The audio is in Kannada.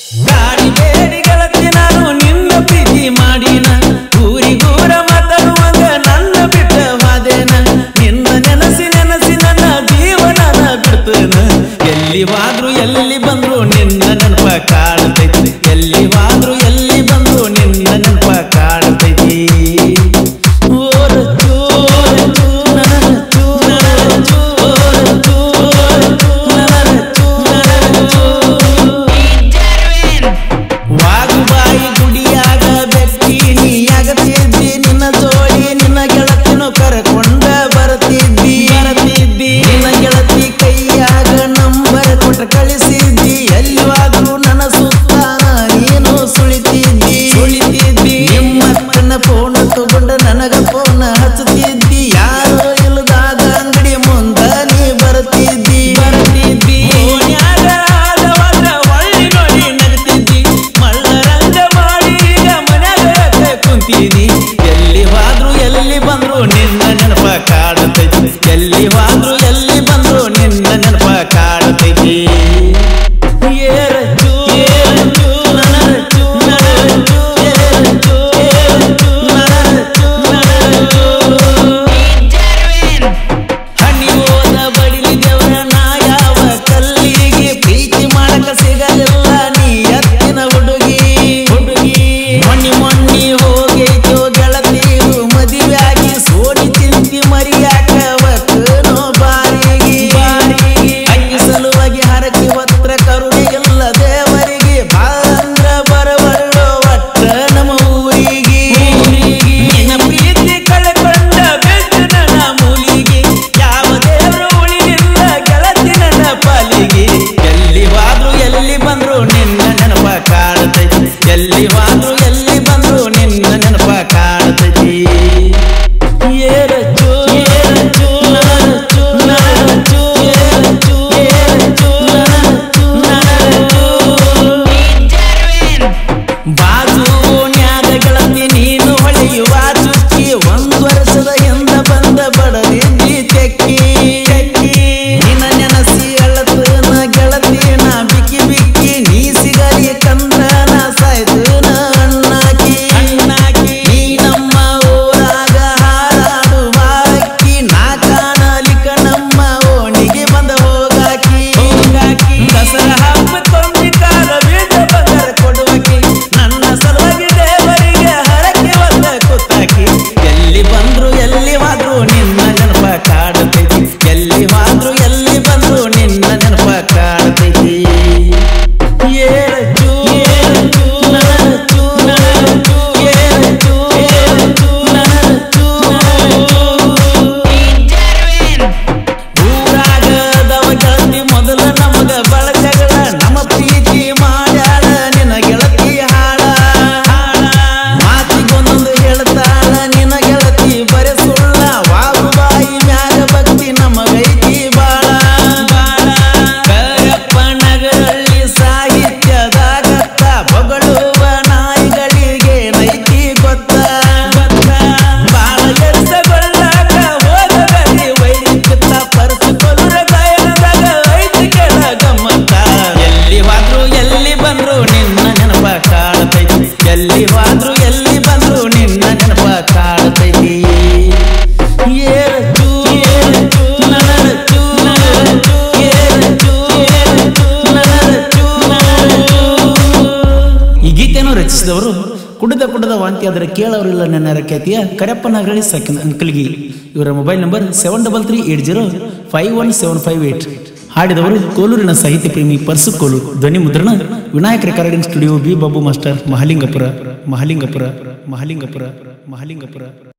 ಗಾಡಿ ಬೇಡಿ ಗೆಳತಿ ನಾನು ನಿನ್ನ ಪ್ರೀತಿ ಮಾಡಿನ ಊರಿಗೂರ ಮಾತಾಡುವಾಗ ನನ್ನ ಬಿಟ್ಟ ವಾದೇನ ನಿನ್ನ ನೆನಸಿ ನೆನಸಿ ನನ್ನ ಜೀವನನ ಬಿಡ್ತೇನ ಎಲ್ಲಿ ವಾದ್ರು ಎಲ್ಲಿ ಬಂದ್ರು ನಿನ್ನ ನೆನಪ ಕಾಡ್ತೈತಿ ಎಲ್ಲಿ ವಾದ್ರು ಎಲ್ಲಿ ಬಂದ್ರು ನಿನ್ನ ನೆನಪ ಕಾಡ್ತೈತಿ ಓರ ಚೂರ ಚೂರ ಚೂರ ಚೂರ ಚೂರ ಚೂರ ವಾಗುಬಾಯಿ ಗುಡಿಯಾಗ ಬೆಟ್ಟಿ ನೀಯಾಗತ್ತಿದ್ದಿ ನಿನ್ನ ಜೋಡಿ ನಿನ್ನ ಗೆಳತಿನು ಕರಕೊಂಡ ಬರ್ತಿದ್ದಿ ಬರ್ತಿದ್ದಿ ನಿನ್ನ ಗೆಳತಿ ಕೈಯಾಗ ನಂಬರ್ ಕೊಟ್ಟ ಕಳಿಸಿದ್ದಿ ಎಲ್ಲಿವಾದ್ರೂ ನನ್ನ ಸುತ್ತಾನ ನೀನು ಸುಳಿತಿದ್ದಿ ಸುಳಿತಿದ್ದಿ ನಿಮ್ಮಕ್ಕನ ಫೋನ್ ತಗೊಂಡ ನನಗ ಫೋನ್ ಹಚ್ಚುತ್ತಿದ್ದಿ ಯಾರೋ ಇಲ್ಲದಾಗ ಅಂಗಡಿ ಮುಂದ ನೀ ಬರ್ತಿದ್ದಿ ಬರ್ತಿದ್ದಿ ಓಣ್ಯಾಗ ಆದವಾಗ ಹೊಳ್ಳಿ ನೋಡಿ ನಗ್ತಿದ್ದಿ ಮಳ್ಳರಂಗ ಮಾಡಿ ಈಗ ಮನ್ಯಾಗ ಕುಂತಿದಿ ಎಲ್ಲಿ ಹೋದ್ರು ಎಲ್ಲಿ ಬಂದ್ರು ನಿನ್ನ ನೆನಪ ಕಾಡುತ್ತೈತಿ ಎಲ್ಲಿ ಹೋದ್ರು ಎಲ್ಲಿ ಬಂದ್ರು ನಿನ್ನ ನೆನಪ ಕಾಡುತ್ತೈತಿ ಏರಚ್ಚು ಏರಚ್ಚು ನನರಚ್ಚು ನನರಚ್ಚು ಏರಚ್ಚು ಏರಚ್ಚು ನನರಚ್ಚು ನನರಚ್ಚು ಹನಿ ಹೋದ ಬಡಿಲಿ ದೇವರ ನಾ ಯಾವ ಕಲ್ಲಿಗೆ ಪ್ರೀತಿ ಮಾಡಕ ಸಿಗಲಿಲ್ಲ ನೀ ಎತ್ತಿನ ಹುಡುಗಿ ಹುಡುಗಿ ಮೊನ್ನಿ ಮೊನ್ನಿ ಹೋಗೈತೋ ಗೆಳತಿರು ಮದುವೆಯಾಗಿ ಸೋಡಿ ತಿಂತಿ ಮರಿಯಾಕ ಒಕ್ಕನೋ ಬಾರಿಗೆ ಬಾರಿಗೆ ಅಂಗಿ ಸಲುವಾಗಿ ಹರಕಿ ಒತ್ರ ಕರುಣೆ ಇಲ್ಲ ದೇವರಿಗೆ ಬಾಂದ್ರ ಬರಬಳ್ಳು ಒಟ್ಟ ನಮ್ಮ ಊರಿಗೆ ನಿನ್ನ ಪ್ರೀತಿ ಕಳೆಕೊಂಡ ಬೆಟ್ಟು ನನ್ನ ಮೂಲಿಗೆ ಯಾವ ದೇವರು ಉಳಿಲಿಲ್ಲ ಗೆಳತಿ ನನ್ನ ಪಾಲಿಗೆ ಎಲ್ಲಿ ಹೋದ್ರು ಎಲ್ಲಿ ಬಂದ್ರು ನಿನ್ನ ನೆನಪ ಕಾಡ್ತೈತಿ ಎಲ್ಲಿ ಹೋದ್ರು ಎಲ್ಲಿ ಬಂದ್ರು ನಿನ್ನ ನೆನಪ ಕಾಡ್ತೈತಿ ಏರಚ್ಚು ಏರಚ್ಚು ನನರಚ್ಚು ನನರಚ್ಚು ಏರಚ್ಚು ಏರಚ್ಚು ನನರಚ್ಚು ನನರಚ್ಚು ಬಾಜು ನ್ಯಾದ ಗೆಳತಿ ನೀನು ಹೊಳೆಯುವ ಚುಕ್ಕಿ ಒಂದು ವರ್ಷದ ಹಿಂದ ಬಂದ ಬಡದಿದ್ದಿ ತೆಕ್ಕಿ ತೆಕ್ಕಿ ನಿನ್ನ ನೆನಸಿ ಅಳತನ ಗೆಳತಿ ನಾ ಬಿಕ್ಕಿ ಬಿಕ್ಕಿ ನೀ ಸಿಗಲಿ ಕಂದ್ರ ನಾ ಸಾಯ್ತನ ಅಣ್ಣಾಕಿ ಅಣ್ಣಾಕಿ ನೀ ನಮ್ಮ ಊರಾಗ ಹಾರಾಡುವ ಅಕ್ಕಿ ನಾ ಕಾಣಲಿಕ ನಮ್ಮ ಓಣಿಗೆ ಬಂದ ಹೋಗಾಕಿ ಹೋಗಾಕಿ ದಸರಾ ಹಬ್ಬ ಕೊಂಡಿ ಕಾಲ ಬೀಜ ಬಂಗಾರ ಕೊಡುವಕಿ ನನ್ನ ಸಲುವಾಗಿ ದೇವರಿಗೆ ಹರಕೆ ಒಂದ ಕುತ್ತಾಕಿ ಎಲ್ಲಿ ಬಂದ್ರು ಎಲ್ಲಿ ಹೋದ್ರು ನಿನ್ನ ನೆನಪ ಕಾಡುತ್ತೈತಿ ಎಲ್ಲಿ ಹೋದ್ರು ಎಲ್ಲಿ ಬಂದ್ರು ನಿನ್ನ ನೆನಪ ಕಾಡುತ್ತೈತಿ ಏರಚ್ಚು ಏರಚ್ಚು ನನರಚ್ಚು ನನರಚ್ಚು ಏರಚ್ಚು ಏರಚ್ಚು ನನರಚ್ಚು ಊರಾಗದವ ಗೆಳತಿ ಮೊದಲ ನಮಗ ಬಳಗಗಳ ನಮ್ಮ ಪ್ರೀತಿ ಮಾಡ್ಯಾಳ ನಿನ್ನ ಗೆಳತಿ ಹಾಳ ಹಾಳ ಮಾತಿಗೊಂದೊಂದು ಹೇಳ್ತಾಳ ನಿನ್ನ ಗೆಳತಿ ಬರೆ ಸುಳ್ಳ ವಾಗುಬಾಯಿ ಮ್ಯಾಗ ಭಕ್ತಿ ನಮಗೈತಿ ಬಾಳ ಬಾಳ ಕರಪ್ಪನಗರಲ್ಲಿ ಸಾಹಿತ್ಯದಾಗತ್ತ ಬೊಗಳುವ ನಾಯಿಗಳಿಗೆ ನೈತಿ ಗೊತ್ತ ಗೊತ್ತ ಬಾಳ ಕೆಲಸಗೊಳ್ಳಾಕ ಹೋಗದಲ್ಲಿ ವೈರಿಕತ ಪರಸ್ಕೊಲ್ಲರ ಗಾಯನದಾಗ ಐತಿ ಕೆಳ ಗಮ್ಮತ್ತ ಎಲ್ಲಿ ಹೋದ್ರು ಎಲ್ಲಿ ಬಂದ್ರು ನಿನ್ನ ನೆನಪ ಕಾಡ್ತೈತಿ ಎಲ್ಲಿ ಹೋದ್ರು ಎಲ್ಲಿ ಬಂದ್ರು ನಿನ್ನ ನೆನಪ ಕಾಡ್ತೈತಿ ಏರಚ್ಚು ಏರಚ್ಚು ನನರಚ್ಚು ನನರಚ್ಚು ಏರಚ್ಚು ಏರಚ್ಚು ನನರಚ್ಚು ನನರಚ್ಚು ಈ ಗೀತೆಯನ್ನು ರಚಿಸಿದವರು ಕುಡದ ಕುಡದ ವಾಂತಿ ಆದರೆ ಕೇಳೋರಿಲ್ಲ ನನ್ನ ರಖ್ಯಾತಿಯ ಕರೆಪ್ಪನಗಳಿ ಸಕಿನ ಅಂಕಲ್ಗಿ ಇವರ mobile number seven double three eight zero five one seven five eight ಹಾಡಿದವರು ಕೋಲೂರಿನ ಸಾಹಿತ್ಯ ಪ್ರೇಮಿ ಪರ್ಸು ಕೋಲು ಧ್ವನಿ ಮುದ್ರಣ Vinayak recording studio B Babu master Mahalingapur Mahalingapur Mahalingapur Mahalingapura